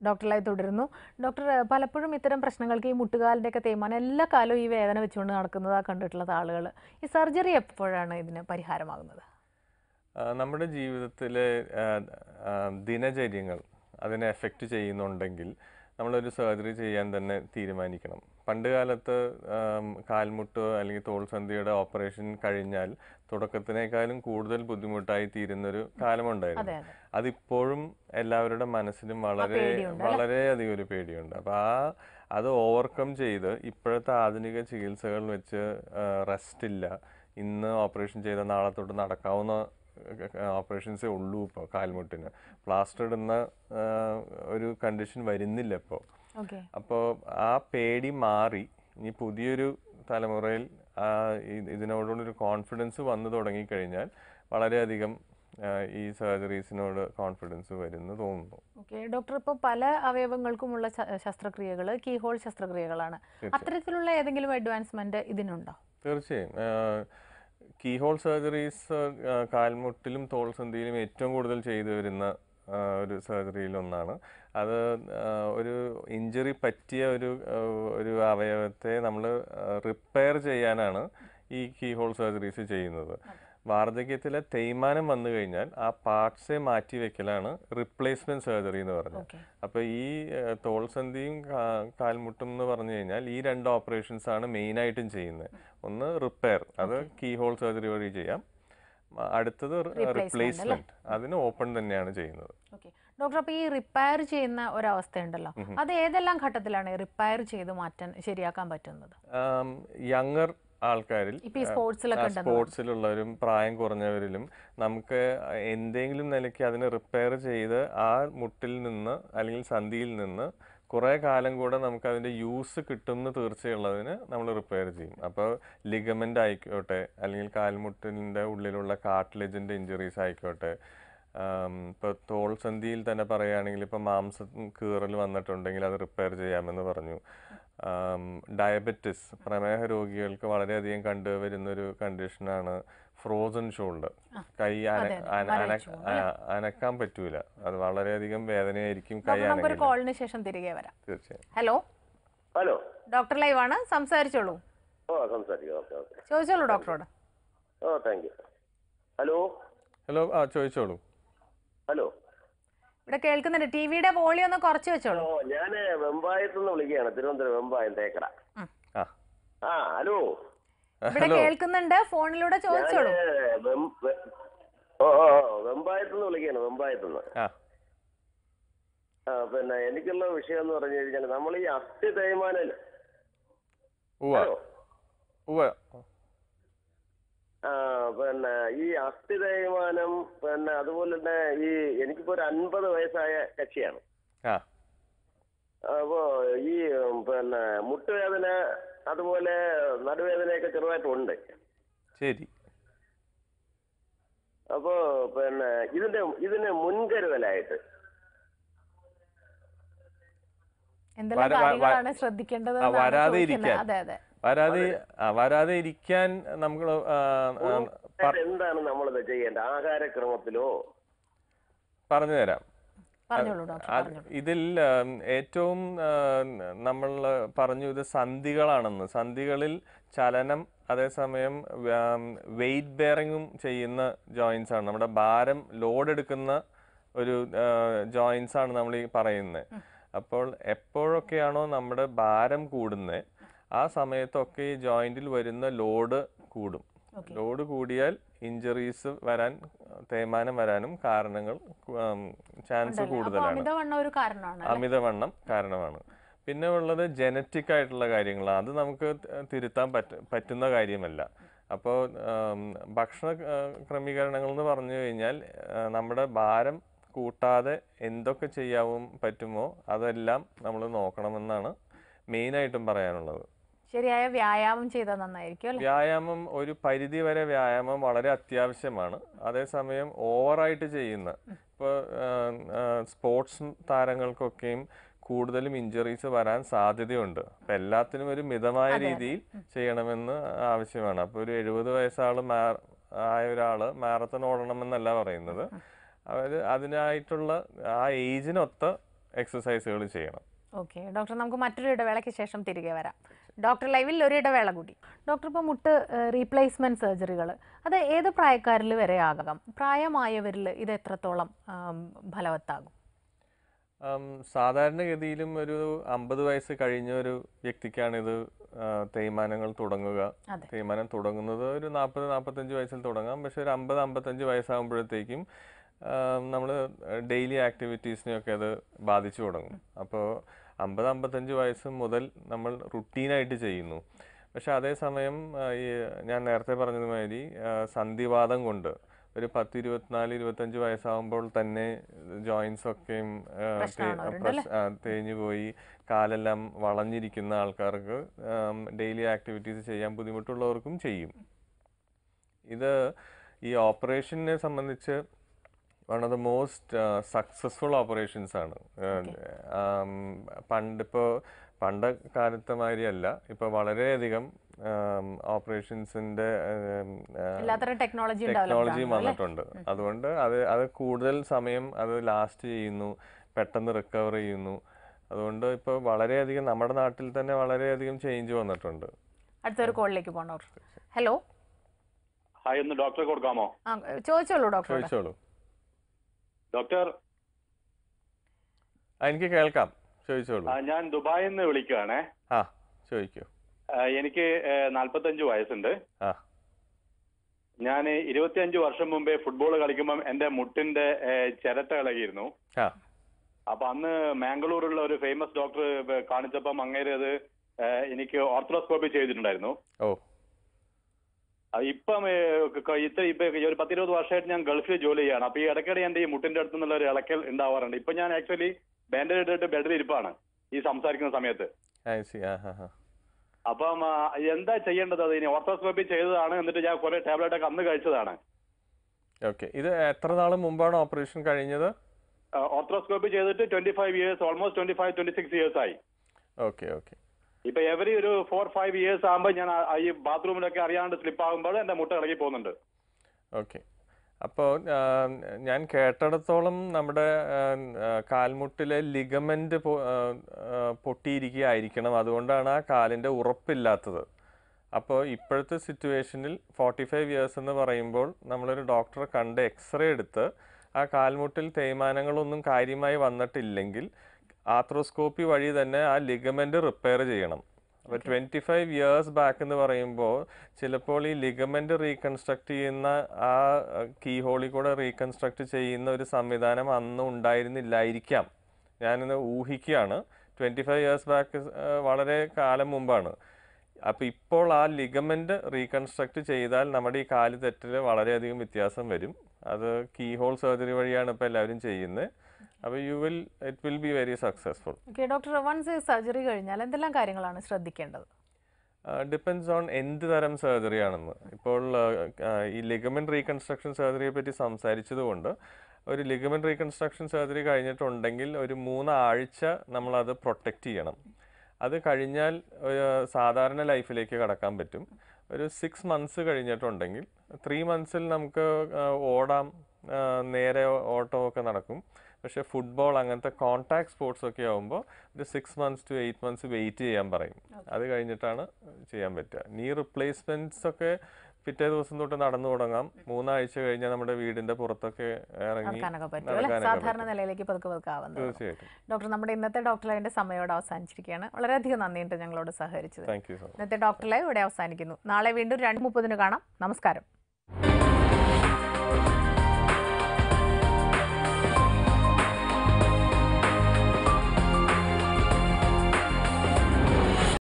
ഡോക്ടറിലായി തുടരുന്നു ഡോക്ടർ പലപ്പോഴും ഇത്തരം പ്രശ്നങ്ങൾക്ക് ഈ മുട്ടുകാലിൻ്റെ ഒക്കെ തേയ്മാനം എല്ലാ കാലവും ഈ വേദന വെച്ചുകൊണ്ട് നടക്കുന്നതാ കണ്ടിട്ടുള്ളത് ആളുകൾ ഈ സർജറി എപ്പോഴാണ് ഇതിന് പരിഹാരമാകുന്നത് ആ, നമ്മുടെ ജീവിതത്തിലെ ആ, ആ, ദിനചര്യങ്ങൾ അതിനെ എഫക്റ്റ് ചെയ്യുന്നുണ്ടെങ്കിൽ നമ്മളൊരു സർജറി ചെയ്യാൻ തന്നെ തീരുമാനിക്കണം പണ്ട് കാലത്ത് ആം, കാൽമുട്ട് അല്ലെങ്കിൽ തോൾസന്ധിയുടെ ഓപ്പറേഷൻ കഴിഞ്ഞാൽ തുടക്കത്തിനേക്കാളും കൂടുതൽ ബുദ്ധിമുട്ടായി തീരുന്നൊരു കാലമുണ്ടായിരുന്നു അതെ അതെ അതിപ്പോഴും എല്ലാവരുടെ മനസ്സിലും വളരെ പേടിയുണ്ട് വളരെയധികം ഒരു പേടിയുണ്ട് അപ്പോൾ ആ അത് ഓവർകം ചെയ്ത് ഇപ്പോഴത്തെ ആധുനിക ചികിത്സകൾ വെച്ച് റെസ്റ്റ് ഇല്ല ഇന്ന് ഓപ്പറേഷൻ ചെയ്ത നാളെ തൊട്ട് നടക്കാവുന്ന ഓപ്പറേഷൻസേ ഉള്ളൂ ഇപ്പോൾ കാൽമുട്ടിന് പ്ലാസ്റ്റർ ഇടുന്ന ആ, ഒരു കണ്ടീഷൻ വരുന്നില്ല ഇപ്പോൾ ഓക്കെ അപ്പോൾ ആ പേടി മാറി ഇനി പുതിയൊരു തലമുറയിൽ ആ ഇ- ഇതിനോടുള്ളൊരു കോൺഫിഡൻസ് വന്നു തുടങ്ങിക്കഴിഞ്ഞാൽ വളരെയധികം ആ, ഈ സർജറീസിനോട് കോൺഫിഡൻസ് വരുന്നു തോന്നുന്നു ഓക്കെ ഡോക്ടർ ഇപ്പോൾ പല അവയവങ്ങൾക്കുമുള്ള ശസ്ത്രക്രിയകൾ കീഹോൾ ശസ്ത്രക്രിയകളാണ് അത്തരത്തിലുള്ള ഏതെങ്കിലും അഡ്വാൻസ്മെന്റ് ഇതിനുണ്ടോ തീർച്ചയായും കീഹോൾ സർജറീസ് കാൽമുട്ടിലും തോൾസന്ധിയിലും ഏറ്റവും കൂടുതൽ ചെയ്തു വരുന്ന ആ, ഒരു സർജറിയിൽ ഒന്നാണ് അത് ആ, ഒരു ഇഞ്ചുറി പറ്റിയ ഒരു ആ, ഒരു അവയവത്തെ നമ്മൾ റിപ്പയർ ചെയ്യാനാണ് ഈ കീഹോൾ സർജറീസ് ചെയ്യുന്നത് വാർദ്ധക്യത്തിലെ തേയ്മാനം വന്നു കഴിഞ്ഞാൽ ആ പാർട്സെ മാറ്റി വെക്കലാണ് റിപ്ലേസ്മെന്റ് സർജറി എന്ന് പറഞ്ഞത് ഓക്കെ അപ്പോൾ ഈ ഏഹ്, തോൾസന്ധിയും കാ- കാൽമുട്ടും എന്ന് പറഞ്ഞു കഴിഞ്ഞാൽ ഈ രണ്ട് ഓപ്പറേഷൻസ് ആണ് മെയിൻ ആയിട്ടും ചെയ്യുന്നത് ഒന്ന് റിപ്പയർ അത് കീ ഹോൾ സർജറി വഴി ചെയ്യാം മ- അടുത്തത് റിപ്ലേസ്മെന്റ് അതിന് ഓപ്പൺ തന്നെയാണ് ചെയ്യുന്നത് ഓക്കെ ഡോക്ടർ അപ്പോൾ ഈ റിപ്പയർ ചെയ്യുന്ന ഒരവസ്ഥയുണ്ടല്ലോ അത് ഏതെല്ലാം ഘട്ടത്തിലാണ് റിപ്പയർ ചെയ്ത് മാറ്റാൻ ശരിയാക്കാൻ പറ്റുന്നത് യങ്ങർ ആൾക്കാരിൽ ഇപ്പൊ ഈ സ്പോർട്സിലൊക്കെ ഉണ്ടെന്ന് സ്പോർട്സിലുള്ളവരും പ്രായം കുറഞ്ഞവരിലും നമുക്ക് എന്തെങ്കിലും നിലയ്ക്ക് അതിനെ റിപ്പയർ ചെയ്ത് ആ മുട്ടിൽ നിന്ന് അല്ലെങ്കിൽ സന്ധിയിൽ നിന്ന് കുറേ കാലം കൂടെ നമുക്ക് അതിൻ്റെ യൂസ് കിട്ടുമെന്ന് തീർച്ചയുള്ളതിന് നമ്മൾ റിപ്പയർ ചെയ്യും അപ്പോൾ ലിഗമെൻ്റ് ആയിക്കോട്ടെ അല്ലെങ്കിൽ കാൽമുട്ടിൻ്റെ ഉള്ളിലുള്ള കാർട്ടിലേജിൻ്റെ ഇഞ്ചുറീസ് ആയിക്കോട്ടെ ഇപ്പോൾ തോൾ സന്ധിയിൽ തന്നെ പറയുകയാണെങ്കിൽ ഇപ്പോൾ മാംസം കീറൽ വന്നിട്ടുണ്ടെങ്കിൽ അത് റിപ്പയർ ചെയ്യാമെന്ന് പറഞ്ഞു ഡയബറ്റിസ് പ്രമേഹ രോഗികൾക്ക് വളരെയധികം കണ്ടുവരുന്നൊരു കണ്ടീഷനാണ് ഫ്രോസൺ ഷോൾഡർ കൈ അന അന- അന- ആ- അനക്കാൻ പറ്റൂല അത് വളരെയധികം വേദനയായിരിക്കും കൈ ഡോക്ടർ നമുക്കൊരു അനങ്ങില്ല കോളിന് ശേഷം തിരികെ വരാം തീർച്ചയായും ഹലോ ഹലോ ഡോക്ടർ ലൈവാണ് സംസാരിച്ചോളൂ ഓ സംസാരിക്കാം ഓക്കെ ഓക്കെ ചോദിച്ചോളൂ ഡോക്ടറോട് oh thank you hello hello ആ ചോദിച്ചോളൂ ഹലോ ഇവിടെ കേൾക്കുന്നുണ്ട് ടി വിയുടെ വോളിയം ഒന്ന് കുറച്ച് വെച്ചോളൂ ഓ ഞാൻ വെമ്പായത്തു നിന്ന് വിളിക്കുകയാണ് തിരുവനന്തപുരം വെമ്പായം തേക്കട ആ ആ ഹലോ ഇവിടെ കേൾക്കുന്നുണ്ട് ഫോണിലൂടെ ചോദിച്ചോളൂ ഞാന് വെം- വെ- ഓ ഓ ഓ, വെമ്പായത്തു നിന്ന് വിളിക്കുകയാണ് വെമ്പായത്തു നിന്ന് ആ ആ പിന്നെ എനിക്കുള്ള വിഷയം എന്ന് പറഞ്ഞു കഴിഞ്ഞാൽ നമ്മൾ ഈ അസ്ഥി തേയ്മാനം ഉവ്വ ഹലോ ഉവ്വ ആ പിന്നെ ഈ അസ്ഥി തേയ്മാനം പിന്നെ അതുപോലെ തന്നെ ഈ എനിക്കിപ്പോ ഒരു അൻപത് വയസ്സായ കക്ഷിയാണ് ആ അപ്പോ ഈ ഉം, പിന്നെ മുട്ടുവേദന അതുപോലെ നടുവേദനയൊക്കെ ചെറുതായിട്ടുണ്ട് ശരി അപ്പോ പിന്നെ ഇതിന്റെ ഇതിന് മുൻകരുതലായിട്ട് എന്തെല്ലാം വര- വ- വ- കാര്യങ്ങളാണ് ശ്രദ്ധിക്കേണ്ടത് ആ, എന്നാണ് വരാതെ ചോദിക്കുന്നത്. ഇരിക്കാൻ. അതെ അതെ വരാതെ ആ, വരാതെ ഇരിക്കാൻ നമ്മൾ എന്താണ് നമ്മളിത് ചെയ്യേണ്ടത് ആഹാരക്രമത്തിലോ പറഞ്ഞു തരാം പറഞ്ഞോളൂ ഡോക്ടർ അത് പറഞ്ഞോളൂ ഇതിൽ ഉം, ഏറ്റവും നമ്മൾ പറഞ്ഞു ഇത് സന്ധികളാണെന്ന് സന്ധികളിൽ ചലനം അതേസമയം വെയിറ്റ് ബെയറിങ്ങും ചെയ്യുന്ന ജോയിൻസ് ആണ് നമ്മുടെ ഭാരം ലോഡ് എടുക്കുന്ന ഒരു ജോയിൻസ് ആണ് നമ്മൾ ഈ പറയുന്നത് അപ്പോൾ എപ്പോഴൊക്കെയാണോ നമ്മുടെ ഭാരം കൂടുന്നത് ആ സമയത്തൊക്കെ ഈ ജോയിന്റിൽ വരുന്ന ലോഡ് കൂടും ലോഡ് കൂടിയാൽ ഇഞ്ചറീസ് വരാൻ തേയ്മാനം വരാനും കാരണങ്ങൾ ചാൻസ് അപ്പൊ കൂടുതലാണ് അമിതവണ്ണം ഒരു കാരണമാണ് അമിതവണ്ണം കാരണമാണ് പിന്നെ ഉള്ളത് ജനറ്റിക് ആയിട്ടുള്ള കാര്യങ്ങളാണ് അത് നമുക്ക് ത- തിരുത്താൻ പറ്റ പറ്റുന്ന കാര്യമല്ല അപ്പോൾ ഭക്ഷണ ആ, ക്രമീകരണങ്ങൾ എന്ന് പറഞ്ഞു കഴിഞ്ഞാൽ ആ, നമ്മുടെ ഭാരം കൂട്ടാതെ എന്തൊക്കെ ചെയ്യാവും പറ്റുമോ അതെല്ലാം നമ്മൾ നോക്കണമെന്നാണ് മെയിനായിട്ടും പറയാനുള്ളത് ശരിയായ വ്യായാമം ചെയ്താൽ നന്നായിരിക്കും അല്ലെ വ്യായാമം ഒരു പരിധി വരെ വ്യായാമം വളരെ അത്യാവശ്യമാണ് അതേസമയം ഓവറായിട്ട് ചെയ്യുന്ന ഇപ്പോൾ സ്പോർട്സ് താരങ്ങൾക്കൊക്കെയും കൂടുതലും ഇഞ്ചറീസ് വരാൻ സാധ്യതയുണ്ട് അപ്പം എല്ലാത്തിനും ഒരു മിതമായ രീതിയിൽ ചെയ്യണമെന്ന് ആവശ്യമാണ് അപ്പോൾ ഒരു എഴുപത് വയസ്സാള് മാ ആയ ഒരാൾ മാരത്തൺ ഓടണമെന്നല്ല പറയുന്നത് അവർ അതിനായിട്ടുള്ള ആ ഏജിനൊത്ത എക്സസൈസുകൾ ചെയ്യണം ഓക്കെ ഡോക്ടർ നമുക്ക് മറ്റൊരു ഇടവേളയ്ക്ക് ശേഷം തിരികെ വരാം ഡോക്ടർ ലൈവിൽ ഒരു ഇടവേള കൂടി ഡോക്ടർ ഇപ്പോൾ മുട്ട് റീപ്ലേസ്മെൻറ്റ് സർജറികൾ അത് ഏത് പ്രായക്കാരിൽ വരെ ആകാം പ്രായമായവരിൽ ഇത് എത്രത്തോളം ആം, ഫലവത്താകും ആം, സാധാരണഗതിയിലും ഒരു അമ്പത് വയസ്സ് കഴിഞ്ഞ ഒരു വ്യക്തിക്കാണ് ഇത് ആ, തേയ്മാനങ്ങൾ തുടങ്ങുക അതെ. തേയ്മാനം തുടങ്ങുന്നത് ഒരു നാൽപ്പത് നാൽപ്പത്തഞ്ച് വയസ്സിൽ തുടങ്ങാം പക്ഷെ ഒരു അമ്പത് അമ്പത്തഞ്ച് വയസ്സാകുമ്പോഴത്തേക്കും നമ്മൾ ഡെയിലി ആക്ടിവിറ്റീസിനെയൊക്കെ അത് ബാധിച്ചു തുടങ്ങും അപ്പോൾ അമ്പത് അമ്പത്തഞ്ച് വയസ്സ് മുതൽ നമ്മൾ റുട്ടീനായിട്ട് ചെയ്യുന്നു പക്ഷെ അതേസമയം ആ, ഈ ഞാൻ നേരത്തെ പറഞ്ഞതുമാതിരി ആ, സന്ധിവാദം കൊണ്ട് ഒരു പത്ത് ഇരുപത്തിനാല് ഇരുപത്തഞ്ച് വയസ്സാകുമ്പോൾ തന്നെ ജോയിൻസ് ഒക്കെയും ആ, തേ- പ്രശ്നമാണവരുണ്ട് പ്രശ്- ആ, തേഞ്ഞു പോയി കാലെല്ലാം വളഞ്ഞിരിക്കുന്ന ആൾക്കാർക്ക് ഡെയിലി ആക്ടിവിറ്റീസ് ചെയ്യാൻ ബുദ്ധിമുട്ടുള്ളവർക്കും ചെയ്യും ഇത് ഈ ഓപ്പറേഷനെ സംബന്ധിച്ച് one of the most successful operations ആണ് പണ്ടിപ്പോൾ പണ്ട കാലത്തെ മാതിരിയല്ല ഇപ്പോൾ വളരെയധികം ഓപ്പറേഷൻസിൻ്റെ എല്ലാത്തരം ടെക്നോളജി ടെക്നോളജി വന്നിട്ടുണ്ട് അതുകൊണ്ട് അത് അത് കൂടുതൽ സമയം അത് ലാസ്റ്റ് ചെയ്യുന്നു പെട്ടെന്ന് റിക്കവർ ചെയ്യുന്നു അതുകൊണ്ട് ഇപ്പോൾ വളരെയധികം നമ്മുടെ നാട്ടിൽ തന്നെ വളരെയധികം ചേഞ്ച് വന്നിട്ടുണ്ട് അടുത്തൊരു കോളിലേക്ക് പോകണം ഡോക്ടർ ഹലോ ഹായ് ഒന്ന് ഡോക്ടറെ കൊടുക്കാമോ ആ ചോദിച്ചോളൂ ഡോക്ടർ ചോദിച്ചോളൂ ഡോക്ടർ ആ എനിക്ക് കേൾക്കാം ചോദിച്ചോളൂ ആ, ഞാൻ ദുബായിൽ നിന്ന് വിളിക്കുകയാണേ ആ ചോദിക്കൂ ആ, എനിക്ക് നാൽപ്പത്തഞ്ച് വയസ്സുണ്ട് ആ ഞാൻ ഇരുപത്തിയഞ്ച് വർഷം മുമ്പേ ഫുട്ബോൾ കളിക്കുമ്പം എന്റെ മുട്ടിന്റെ ഏ, ചിരട്ട ഇളകിയിരുന്നു ആ അപ്പൊ അന്ന് മാംഗ്ലൂരുള്ള ഒരു ഫേമസ് ഡോക്ടർ കാണിച്ചപ്പം അങ്ങേര് അത് ഏ, എനിക്ക് ഓർത്തഡോസ്കോപ്പി ചെയ്തിട്ടുണ്ടായിരുന്നു ഓ ആ, ഇപ്പം ഏ, ക- ഇത്ര ഇപ്പൊ ഈ ഒരു പത്തിരുപത് വർഷമായിട്ട് ഞാൻ ഗൾഫിൽ ജോലി ചെയ്യാണ് അപ്പൊ ഈ ഇടയ്ക്കിടെ എന്റെ ഈ മുട്ടിന്റെ അടുത്ത് നിന്നുള്ള ഒരു ഇളക്കൽ ഉണ്ടാവാറുണ്ട് ഇപ്പൊ ഞാൻ ആക്ച്വലി ബാൻഡേജ് ഇട്ടിട്ട് ബെഡിൽ ഇരിപ്പാണ് ഈ സംസാരിക്കുന്ന സമയത്ത് ഐ സി ആ ഹാ ഹാ അപ്പം ആ, എന്താ ചെയ്യേണ്ടത് അത് ഇനി ഓർത്തോസ്കോപ്പി ചെയ്തതാണ് എന്നിട്ട് ഞാൻ കുറെ ടാബ്ലറ്റ് ഒക്കെ അന്ന് കഴിച്ചതാണ് ഓക്കെ ഇത് എത്ര നാൾ മുമ്പാണ് ഓപ്പറേഷൻ കഴിഞ്ഞത് ഓർത്തോസ്കോപ്പി ചെയ്തിട്ട് twenty five years almost twenty five twenty six years ആയി ഓക്കെ ഓക്കെ ഇപ്പൊ എവറി ഒരു ഫോർ ഫൈവ് ഇയേഴ്സ് ആകുമ്പോൾ ഞാൻ ആ- ഈ ബാത്റൂമിലൊക്കെ അറിയാണ്ട് സ്ലിപ്പ് ആകുമ്പോൾ എന്റെ മുട്ട ഇളകി പോകുന്നുണ്ട് ഓക്കെ അപ്പോൾ ഞാൻ കേട്ടിടത്തോളം നമ്മുടെ ആ, ആ, കാൽമുട്ടിലെ ലിഗമെന്റ് പൊട്ടിയിരിക്കുകയായിരിക്കണം അതുകൊണ്ടാണ് ആ കാലിൻ്റെ ഉറപ്പില്ലാത്തത് അപ്പോൾ ഇപ്പോഴത്തെ സിറ്റുവേഷനിൽ ഫോർട്ടി ഫൈവ് ഇയേഴ്സ് എന്ന് പറയുമ്പോൾ നമ്മളൊരു ഡോക്ടറെ കണ്ട് എക്സ്റേ എടുത്ത് ആ കാൽമുട്ടിൽ തേയ്മാനങ്ങളൊന്നും കാര്യമായി വന്നിട്ടില്ലെങ്കിൽ ആർത്രോസ്കോപ്പി വഴി തന്നെ ആ ലിഗമെന്റ് റിപ്പയർ ചെയ്യണം അപ്പോൾ ട്വൻറ്റി ഫൈവ് ഇയേഴ്സ് ബാക്ക് എന്ന് പറയുമ്പോൾ ചിലപ്പോൾ ഈ ലിഗമെന്റ് റീകൺസ്ട്രക്ട് ചെയ്യുന്ന ആ കീ ഹോളിൽ കൂടെ റീകൺസ്ട്രക്ട് ചെയ്യുന്ന ഒരു സംവിധാനം അന്ന് ഉണ്ടായിരുന്നില്ലായിരിക്കാം ഞാനിന്ന് ഊഹിക്കുകയാണ് ട്വൻറ്റി ഫൈവ് ഇയേഴ്സ് ബാക്ക് വളരെ കാലം മുമ്പാണ് അപ്പോൾ ഇപ്പോൾ ആ ലിഗമെന്റ് റീകൺസ്ട്രക്ട് ചെയ്താൽ നമ്മുടെ ഈ കാല് തെറ്റിൽ വളരെയധികം വ്യത്യാസം വരും അത് കീ ഹോൾ സർജറി വഴിയാണ് ഇപ്പോൾ എല്ലാവരും ചെയ്യുന്നത് അപ്പോൾ you will it will be very successful okay doctor once surgery കഴിഞ്ഞാൽ എന്തെല്ലാം കാര്യങ്ങളാണ് ശ്രദ്ധിക്കേണ്ടത് ഡിപ്പെൻസ് ഓൺ എന്ത് തരം സർജറി ആണെന്ന് ഇപ്പോൾ ആ, ആ, ഈ ലിഗമെന്റ് റീകൺസ്ട്രക്ഷൻ സർജറിയെ പറ്റി സംസാരിച്ചതുകൊണ്ട് ഒരു ലിഗമെന്റ് റീകൺസ്ട്രക്ഷൻ സർജറി കഴിഞ്ഞിട്ടുണ്ടെങ്കിൽ ഒരു മൂന്ന് ആഴ്ച നമ്മളത് പ്രൊട്ടക്റ്റ് ചെയ്യണം അത് കഴിഞ്ഞാൽ ഒരു സാധാരണ ലൈഫിലേക്ക് കടക്കാൻ പറ്റും ഒരു സിക്സ് മന്ത്സ് കഴിഞ്ഞിട്ടുണ്ടെങ്കിൽ ത്രീ മന്ത്സിൽ നമുക്ക് ആ, ഓടാം ആ, നേരെ ഓട്ടമൊക്കെ നടക്കും പക്ഷേ ഫുട്ബോൾ അങ്ങനത്തെ കോൺടാക്ട് സ്പോർട്സ് ഒക്കെ ആകുമ്പോൾ ഒരു six months to eight months wait ചെയ്യാൻ പറയും അത് കഴിഞ്ഞിട്ടാണ് ചെയ്യാൻ പറ്റുക നീ റിപ്ലേസ്മെന്റ്സ് ഒക്കെ പിറ്റേ ദിവസം തൊട്ട് നടന്നു തുടങ്ങാം മൂന്നാഴ്ച കഴിഞ്ഞാൽ നമ്മുടെ വീടിന്റെ പുറത്തൊക്കെ ഇറങ്ങി നടക്കാനൊക്കെ പറ്റും അല്ലേ നടക്കാനൊക്കെ സാധാരണ പറ്റും. നിലയിലേക്ക് പതുക്കെ പതുക്കെ ആവുന്നത് തീർച്ചയായിട്ടും ഡോക്ടർ നമ്മുടെ ഇന്നത്തെ ഡോക്ടർ ലൈവിന്റെ സമയോടെ അവസാനിച്ചിരിക്കുകയാണ് വളരെയധികം നന്ദിയുണ്ട് ഞങ്ങളോട് സഹകരിച്ചത് താങ്ക് യു സോ മച്ച് ഇന്നത്തെ ഡോക്ടർ ലൈവ് ഇവിടെ അവസാനിക്കുന്നു നാളെ വീണ്ടും രണ്ട് മുപ്പതിന് കാണാം നമസ്കാരം